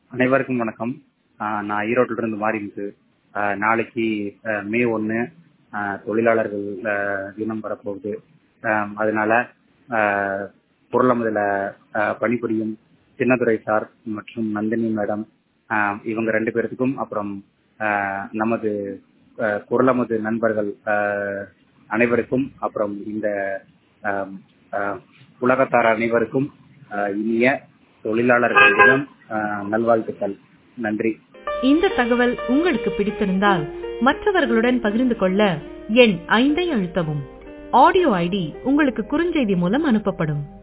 அனைவருக்கும் வணக்கம் ஆஹ் நான் ஈரோட்டில இருந்து மாறிமுத்து ஆஹ் நாளைக்கு ஆஹ் மே ஒன்று தொழிலாளர்கள் ஆஹ் தினம் வரப்போகுது ஆஹ் அதனால ஆஹ் பொருளமுதல ஆஹ் பணிபுரியும் சின்னதுரை சார் மற்றும் நந்தினி மேடம் ஆஹ் இவங்க ரெண்டு பேர்த்துக்கும் அப்புறம் ஆஹ் நமது ஆஹ் குரலமது நண்பர்கள் ஆஹ் அனைவருக்கும் அப்புறம் இந்த ஆஹ் ஆஹ் உலகத்தார் அனைவருக்கும் ஆஹ் இனிய தொழிலாளர்கள் தினம் ஆஹ் நல்வாழ்த்துக்கள் நன்றி இந்த தகவல் உங்களுக்கு பிடித்திருந்தால் மற்றவர்களுடன் பகிர்ந்து கொள்ள எண் ஐந்தை அழுத்தவும் ஆடியோ ஐடி உங்களுக்கு குறுஞ்செய்தி மூலம் அனுப்பப்படும்